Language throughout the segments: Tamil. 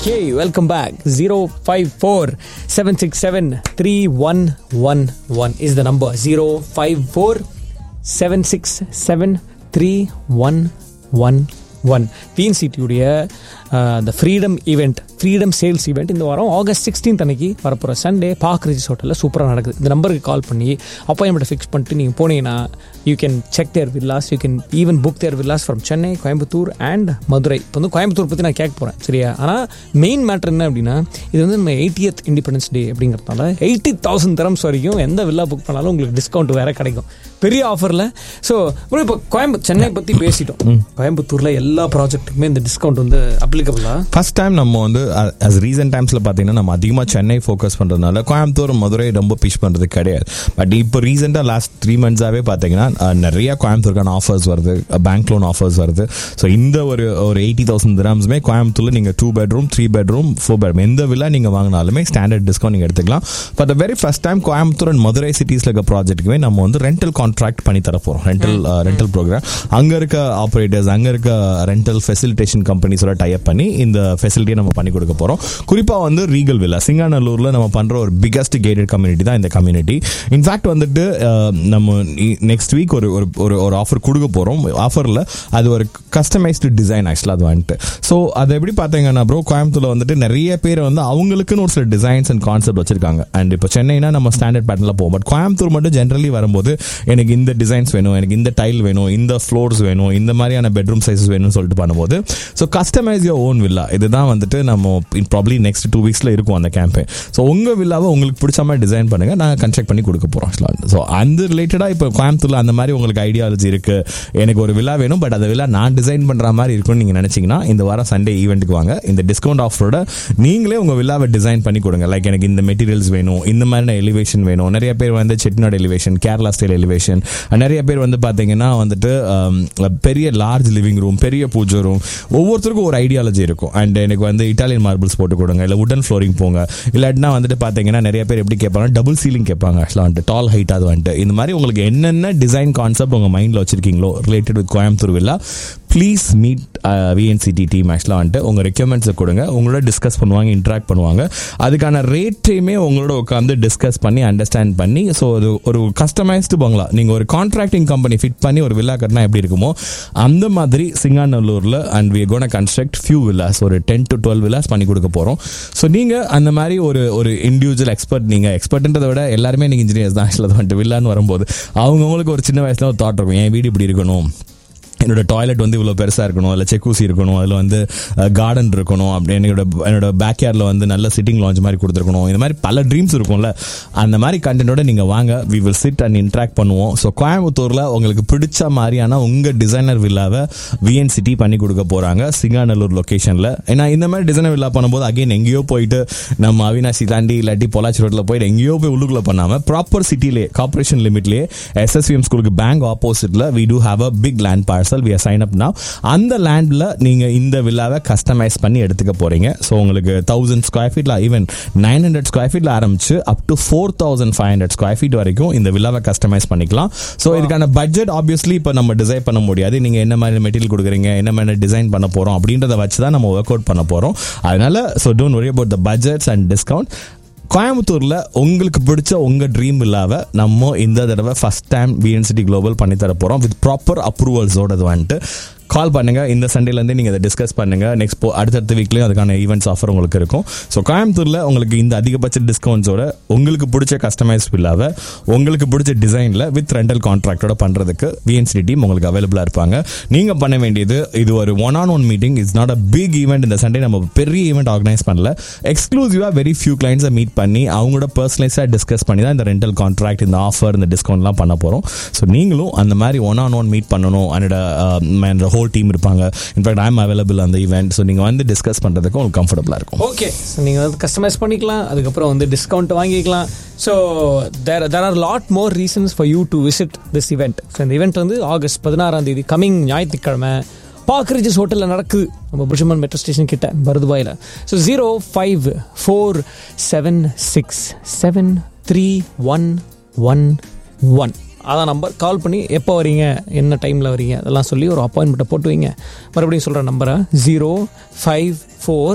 Okay welcome back zero five four seven six seven three one one one is the number zero five four seven six seven three one one one பிஎன்சிடியுடைய அந்த freedom event freedom sales event இந்த வாரம் ஆகஸ்ட் சிக்ஸ்டீன்த் அன்னைக்கு வரப்போகிற சண்டே பார்க் ரிஜிஸ் ஹோட்டலில் சூப்பராக நடக்குது இந்த நம்பருக்கு கால் பண்ணி அப்பாயின்மெண்ட் ஃபிக்ஸ் பண்ணிட்டு நீங்கள் போனீங்கன்னா you can check their villas you can even book their villas from Chennai Coimbatore and Madurai இப்போ வந்து கோயம்புத்தூர் பற்றி நான் கேட்க போகிறேன் சரியா ஆனால் மெயின் மேட்ரு என்ன அப்படின்னா இது வந்து நம்ம எயிட்டியத் இண்டிபெண்டன்ஸ் டே அப்படிங்கிறதுனால எயிட்டி தௌசண்ட் தரம்ஸ் வரைக்கும் எந்த வில்லா புக் பண்ணாலும் உங்களுக்கு டிஸ்கவுண்ட் வேறு கிடைக்கும் பெரிய ஆஃபரில் ஸோ இப்போ கோயம்புத்தூர் சென்னை பற்றி பேசிட்டோம் கோயம்புத்தூரில் எல்லா ப்ராஜெக்ட்டுக்குமே இந்த டிஸ்கவுண்ட் வந்து அப்ளிகபிளா ஃபர்ஸ்ட் டைம் நம்ம வந்து அஸ் ரீசெண்ட் டைம்ஸில் பார்த்தீங்கன்னா நம்ம அதிகமாக சென்னை ஃபோக்கஸ் பண்ணுறதுனால கோயம்புத்தூர் மதுரை ரொம்ப பிஷ் பண்ணுறது கிடையாது பட் இப்போ ரீசெண்டாக லாஸ்ட் த்ரீ மந்த்ஸாகவே பார்த்தீங்கன்னா அஹ், நிறைய கோயம்புத்தூருக்கான ஆஃபர்ஸ் வருது பேங்க் லோன் ஆஃபர்ஸ் வருது ஸோ இந்த ஒரு ஒரு எயிட்டி தௌசண்ட் திராம்ஸுமே கோயம்புத்தூரில் நீங்கள் two bedroom three bedroom four bedroom எந்த வில்லா நீங்கள் வாங்கினாலுமே ஸ்டாண்டர்ட் டிஸ்கவுண்ட் நீங்கள் எடுத்துக்கலாம் but the very first time Coimbatore and Madurai சிட்டிஸில் இருக்க ப்ராஜெக்ட்டுக்குமே நம்ம வந்து ரெண்டல் கான்ட்ராக்ட் பண்ணி தர போகிறோம் ரெண்டல் ரெண்டல் ப்ரோக்ராம் அங்கே இருக்க ஆப்ரேட்டர்ஸ் அங்கே இருக்க ரெண்டல் ஃபெசிலிட்டேஷன் கம்பெனிஸோட டைப் பண்ணி இந்த ஃபெசிலிட்டியை நம்ம பண்ணி கொடுக்க போகிறோம் குறிப்பாக வந்து ரீகல் வில்லா சிங்காநல்லூரில் நம்ம பண்ணுற ஒரு பிகஸ்ட் கேட்டட் கம்யூனிட்டி தான் இந்த கம்யூனிட்டி இன்ஃபேக்ட் வந்துட்டு அஹ், நம்ம நெக்ஸ்ட் வீக் ஒரு ஒரு ஒரு ஒரு ஆஃபர் கொடுக்க போகிறோம் ஆஃபரில் அது ஒரு கஸ்டமைஸ்டு டிசைன் ஆக்சுவலாக அது வந்துட்டு ஸோ அதை எப்படி பார்த்தீங்கன்னா ப்ரோ கோயம்புத்தூர்ல வந்துட்டு நிறைய பேர் வந்து அவங்களுக்குன்னு ஒரு சில டிசைன்ஸ் அண்ட் கான்செப்ட் வச்சிருக்காங்க அண்ட் இப்போ சென்னைனா நம்ம ஸ்டாண்டர்ட் பேட்டர்ல போவோம் பட் கோயம்புத்தூர் மட்டும் ஜென்ரலி வரும்போது எனக்கு இந்த டிசைன்ஸ் வேணும் எனக்கு இந்த டைல் வேணும் இந்த ஃப்ளோர்ஸ் வேணும் இந்த மாதிரியான பெட்ரூம் சைஸஸ் வேணும்னு சொல்லிட்டு பண்ணும்போது so customize your own villa இதுதான் வந்துட்டு நம்ம ப்ராப்ளி நெக்ஸ்ட் டூ வீக்ஸில் இருக்கும் அந்த கேம்பெயின் ஸோ உங்கள் வில்லாவை உங்களுக்கு பிடிச்ச மாதிரி டிசைன் பண்ணுங்க நாங்கள் கன்ஸ்ட்ரக்ட் பண்ணி கொடுக்க போகிறோம் ஸோ அந்த ரிலேட்டடாக இப்போ கோயம்புத்தூர்ல அந்த மாதிரி உங்களுக்கு ஐடியாலஜி இருக்கு எனக்கு ஒரு வில்லா வேணும் பட் அந்த வில்லா நான் டிசைன் பண்ணுற மாதிரி இருக்கும்னு நீங்கள் நினச்சிங்கன்னா இந்த வாரம் சண்டே ஈவெண்ட்டுக்கு வாங்க இந்த டிஸ்கவுண்ட் ஆஃபரோட நீங்களே உங்கள் வில்லாவை டிசைன் பண்ணி கொடுங்க லைக் எனக்கு இந்த மெட்டீரியல்ஸ் வேணும் இந்த மாதிரியான எலிவேஷன் வேணும் நிறைய பேர் வந்து Chettinad elevation Kerala style elevation நிறைய பேர் வந்து பார்த்தீங்கன்னா வந்துட்டு um, பெரிய லார்ஜ் லிவிங் ரூம் பெரிய பூஜை ரூம் ஒவ்வொருத்தருக்கும் ஒரு ஐடியாலஜி இருக்கும் அண்ட் எனக்கு வந்து இட்டாலியன் மார்பிள்ஸ் போட்டு கொடுங்க இல்லை உடன் ஃப்ளோரிங் போங்க இல்லாட்டினா வந்துட்டு பார்த்தீங்கன்னா நிறைய பேர் எப்படி கேட்பாங்க டபுள் சீலிங் கேட்பாங்க ஆக்சுவலாக வந்துட்டு டால் ஹைட் அது வந்துட்டு இந்த மாதிரி உங்களுக்கு என்னென்ன டிசைன் கான்செப்ட் உங்கள் மைண்டில் வச்சிருக்கீங்களோ related with Coimbatore villa please meet VNCT team ஆக்சுவலாக வந்துட்டு உங்கள் ரெக்யர்மெண்ட்ஸை கொடுங்க உங்களோட டிஸ்கஸ் பண்ணுவாங்க இன்ட்ராக்ட் பண்ணுவாங்க அதுக்கான ரேட்டையுமே உங்களோட உட்காந்து டிஸ்கஸ் பண்ணி அண்டர்ஸ்டாண்ட் பண்ணி ஸோ ஒரு ஒரு கஸ்டமைஸ்டு பங்களா நீங்கள் ஒரு கான்ட்ராக்டிங் கம்பெனி ஃபிட் பண்ணி ஒரு வில்லா கட்டினா எப்படி இருக்குமோ அந்த மாதிரி சிங்காநல்லூரில் and we gonna construct few villas ஒரு டென் டு டுவெல் வில்லாஸ் பண்ணி கொடுக்க போகிறோம் ஸோ நீங்கள் அந்த மாதிரி ஒரு ஒரு இண்டிவிஜுவல் எக்ஸ்பர்ட் நீங்கள் எக்ஸ்பர்ட்ன்றதை விட எல்லாருமே நீங்கள் இன்ஜினியர்ஸ் தான் ஆக்சுவலாக வந்துட்டு வில்லான்னு வரும்போது அவங்கவுங்களுக்கு ஒரு சின்ன வயசுல ஒரு தாட் இருக்கும் என் வீடு இப்படி இருக்கணும் என்னோட டாய்லெட் வந்து இவ்வளோ பெருசாக இருக்கணும் அதில் செக்கூசி இருக்கணும் அதில் வந்து கார்டன் இருக்கணும் அப்படி என்னோட என்னோட பேக்யார்டில் வந்து நல்ல சிட்டிங் லான்ச் மாதிரி கொடுத்துருக்கணும் இந்த மாதிரி பல ட்ரீம்ஸ் இருக்கும்ல அந்த மாதிரி கண்டென்ட்டோட நீங்கள் வாங்க we will sit and interact பண்ணுவோம் ஸோ கோயம்புத்தூரில் உங்களுக்கு பிடிச்ச மாதிரியான உங்கள் டிசைனர் வில்லாவை விஎன்சிட்டி பண்ணி கொடுக்க போகிறாங்க சிங்காநல்லூர் லொக்கேஷனில் ஏன்னா இந்த மாதிரி டிசைனர் வில்லா பண்ணும்போது அகைன் எங்கேயோ போயிட்டு நம்ம அவினாசி தாண்டி இல்லாட்டி பொள்ளாச்சி ரோட்டில் போயிட்டு எங்கேயோ போய் உள்ளுக்குள்ள பண்ணாமல் ப்ராப்பர் சிட்டிலே கார்பரேஷன் லிமிட்லேயே எஸ்எஸ்விஎம் ஸ்கூலுக்கு பேங்க் ஆப்போசிட்டில் we do have a big land parcel we sign up now அந்த லேண்டில் நீங்கள் இந்த வில்லாவை கஸ்டமைஸ் பண்ணி எடுத்துக்க போகிறீங்க ஸோ உங்களுக்கு தௌசண்ட் ஸ்கொயர் ஃபீட்டில் ஈவன் நைன் ஹண்ட்ரட் ஸ்கொயர் ஃபீட்டில் ஆரம்பிச்சு up to four thousand five hundred square feet வரைக்கும் இந்த வில்லாவை கஸ்டமைஸ் பண்ணிக்கலாம் ஸோ இதுக்கான பட்ஜெட் ஆப்வியஸ்லி இப்போ நம்ம டிசைன் பண்ண முடியாது நீங்கள் என்ன மாதிரி மெட்டீரியல் கொடுக்குறீங்க என்ன மாதிரி டிசைன் பண்ண போகிறோம் அப்படின்றத வச்சு தான் நம்ம ஒர்க் அவுட் பண்ண போகிறோம் அதனால so don't worry about the budgets and discount கோயம்புத்தூர்ல உங்களுக்கு பிடிச்ச உங்க ட்ரீம் இல்லாம நம்ம இந்த தடவை ஃபர்ஸ்ட் டைம் விஎன்சிட்டி குளோபல் பண்ணி தர போறோம் வித் ப்ராப்பர் அப்ரூவல்ஸோட வந்துட்டு கால் பண்ணுங்க இந்த சண்டேலேருந்து நீங்கள் அதை டிஸ்கஸ் பண்ணுங்க நெக்ஸ்ட் போ அடுத்தடுத்த வீக்லேயும் அதுக்கான ஈவெண்ட்ஸ் ஆஃபர் உங்களுக்கு இருக்கும் ஸோ கோயம்புத்தூரில் உங்களுக்கு இந்த அதிகபட்ச டிஸ்கவுண்ட்ஸோட உங்களுக்கு பிடிச்ச கஸ்டமைஸ் இல்லாத உங்களுக்கு பிடிச்ச டிசைனில் வித் ரெண்டல் கான்ட்ராக்டோட பண்ணுறதுக்கு விஎன்சிடி டீம் உங்களுக்கு அவைலபிளாக இருப்பாங்க நீங்கள் பண்ண வேண்டியது இது ஒரு one on one meeting it's not a big event இந்த சண்டே நம்ம பெரிய ஈவெண்ட் ஆர்கனைஸ் பண்ணல எக்ஸ்க்ளூசிவாக வெரி ஃபியூ கிளைண்ட்ஸை மீட் பண்ணி அவங்களோட பர்சனலைஸாக டிஸ்கஸ் பண்ணி தான் இந்த ரெண்டல் கான்ட்ராக்ட் இந்த ஆஃபர் இந்த டிஸ்கவுண்ட்லாம் பண்ண போகிறோம் ஸோ நீங்களும் அந்த மாதிரி ஒன் ஆன் ஒன் மீட் பண்ணணும் அண்ட் ஹோல் டீம் இருப்பாங்க இன்ஃபேக்ட் ஐம் அவைலபிள் அந்த ஈவெண்ட் ஸோ நீங்கள் வந்து டிஸ்கஸ் பண்ணுறதுக்கு உங்களுக்கு கம்ஃபர்டபுளாக இருக்கும் ஓகே ஸோ நீங்கள் வந்து கஸ்டமைஸ் பண்ணிக்கலாம் அதுக்கப்புறம் வந்து டிஸ்கவுண்ட் வாங்கிக்கலாம் so there there are lot more reasons for you to visit this event so இந்த இவெண்ட் வந்து ஆகஸ்ட் பதினாறாம் தேதி கமிங் ஞாயிற்றுக்கிழமை பார்க் ரிஜஸ் ஹோட்டலில் நடக்குது நம்ம புருஷமன் மெட்ரோ ஸ்டேஷன் கிட்ட பருதுபாயில் so zero five four seven six seven three one one one அதான் நம்பர் கால் பண்ணி எப்போ வரீங்க என்ன டைமில் வரீங்க அதெல்லாம் சொல்லி ஒரு அப்பாயின்மெண்ட்டை போட்டு வைங்க மறுபடியும் சொல்கிற நம்பரை zero five four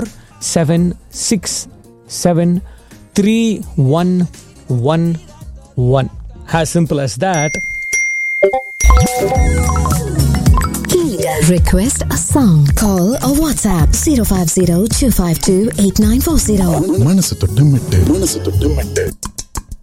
seven six seven three one one one as simple as that Request a song. Call or WhatsApp 050 252 8940. மனசு தொட்டு மெட்டு மனசு தொட்டு மெட்டு